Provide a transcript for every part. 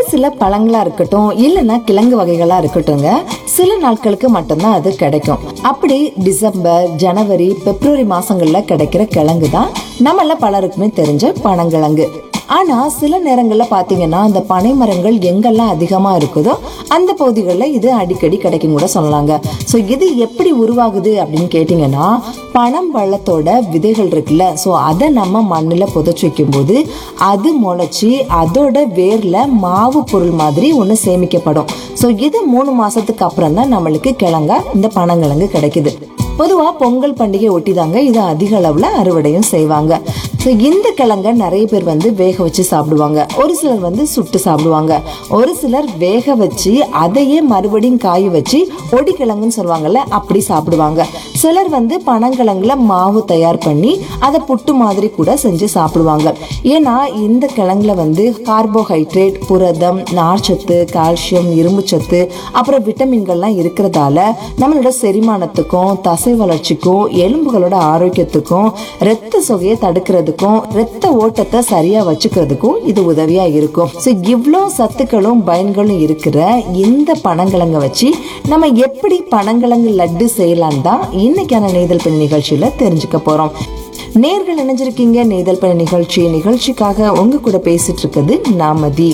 சில பழங்களா இருக்கட்டும் இல்லைன்னா கிழங்கு வகைகளா இருக்கட்டும்ங்க சில நாட்களுக்கு மட்டும்தான் அது கிடைக்கும் அப்படி டிசம்பர் ஜனவரி பிப்ரவரி மாசங்கள்ல கிடைக்கிற கிழங்கு தான் நம்மள பலருக்குமே தெரிஞ்ச பனங்கிழங்கு ஆனா சில நேரங்கள்ல பாத்தீங்கன்னா அந்த பனை மரங்கள் எங்கெல்லாம் அதிகமா இருக்குதோ அந்த பகுதிகளில் இது அடிக்கடி கிடைக்கும் கூட சொல்லலாங்க ஸோ இது எப்படி உருவாகுது அப்படின்னு கேட்டிங்கன்னா பனம் பழத்தோட விதைகள் இருக்குல்ல ஸோ அதை நம்ம மண்ணில் புதைச்சி வைக்கும்போது அது முளைச்சி அதோட வேர்ல மாவு பொருள் மாதிரி ஒன்று சேமிக்கப்படும் ஸோ இது மூணு மாசத்துக்கு அப்புறம் தான் நம்மளுக்கு கிழங்கா இந்த பனங்கிழங்கு கிடைக்குது பொதுவா பொங்கல் பண்டிகை ஒட்டி தாங்க இது அதிக அளவுல அறுவடையும் செய்வாங்க ஸோ இந்த கிழங்க நிறைய பேர் வந்து வேக வச்சு சாப்பிடுவாங்க ஒரு சிலர் வந்து சுட்டு சாப்பிடுவாங்க ஒரு சிலர் வேக வச்சு அதையே மறுபடியும் காய வச்சு ஒடி கிழங்குன்னு சொல்லுவாங்கல்ல அப்படி சாப்பிடுவாங்க சிலர் வந்து பனங்கிழங்குல மாவு தயார் பண்ணி அதை புட்டு மாதிரி கூட செஞ்சு சாப்பிடுவாங்க ஏன்னா இந்த கிழங்குல வந்து கார்போஹைட்ரேட் புரதம் நார்ச்சத்து கால்சியம் இரும்புச்சத்து அப்புறம் விட்டமின்கள்லாம் இருக்கிறதால நம்மளோட செரிமானத்துக்கும் தசை வளர்ச்சிக்கும் எலும்புகளோட ஆரோக்கியத்துக்கும் இரத்த சொகையை தடுக்கிறதுக்கும் இரத்த ஓட்டத்தை சரியா வச்சுக்கிறதுக்கும் இது உதவியா இருக்கும் ஸோ இவ்வளோ சத்துக்களும் பயன்களும் இருக்கிற இந்த பனங்கிழங்க வச்சு நம்ம எப்படி பனங்கிழங்கு லட்டு செய்யலாம் தான் இன்னைக்கான நெய்தல் பெண் நிகழ்ச்சியில தெரிஞ்சுக்க போறோம் நேர்கள் இணைஞ்சிருக்கீங்க நெய்தல் பெண் நிகழ்ச்சி நிகழ்ச்சிக்காக உங்க கூட பேசிட்டு இருக்குது நாமதி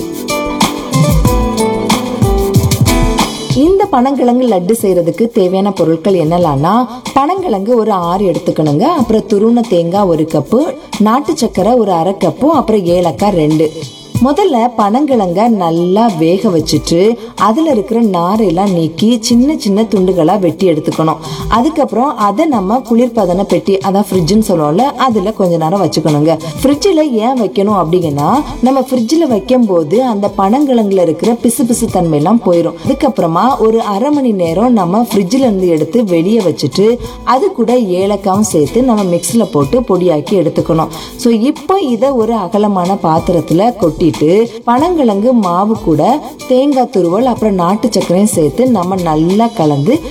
இந்த பனங்கிழங்கு லட்டு செய்யறதுக்கு தேவையான பொருட்கள் என்னலாம்னா பனங்கிழங்கு ஒரு ஆறு எடுத்துக்கணுங்க அப்புறம் துருவன தேங்காய் ஒரு கப்பு நாட்டு சக்கரை ஒரு அரை கப்பு அப்புறம் ஏலக்காய் ரெண்டு முதல்ல பனங்கிழங்க நல்லா வேக வச்சுட்டு அதுல இருக்கிற நாரையெல்லாம் நீக்கி சின்ன சின்ன துண்டுகளா வெட்டி எடுத்துக்கணும் அதுக்கப்புறம் அதை நம்ம குளிர்பதன பெட்டி அதான் ஃப்ரிட்ஜ்னு சொல்லுவோம்ல அதுல கொஞ்ச நேரம் வச்சுக்கணுங்க ஃப்ரிட்ஜில் ஏன் வைக்கணும் அப்படிங்கன்னா நம்ம ஃப்ரிட்ஜில் வைக்கும் போது அந்த பனங்கிழங்குல இருக்கிற பிசு பிசு தன்மை எல்லாம் போயிடும் அதுக்கப்புறமா ஒரு அரை மணி நேரம் நம்ம ஃப்ரிட்ஜில் இருந்து எடுத்து வெளியே வச்சுட்டு அது கூட ஏலக்காவும் சேர்த்து நம்ம மிக்ஸில் போட்டு பொடியாக்கி எடுத்துக்கணும் ஸோ இப்போ இதை ஒரு அகலமான பாத்திரத்தில் கொட்டிட்டு பனங்கிழங்கு மாவு கூட தேங்காய் துருவல் அப்புறம் நாட்டு சர்க்கரையும் சேர்த்து நம்ம நல்லா கலந்து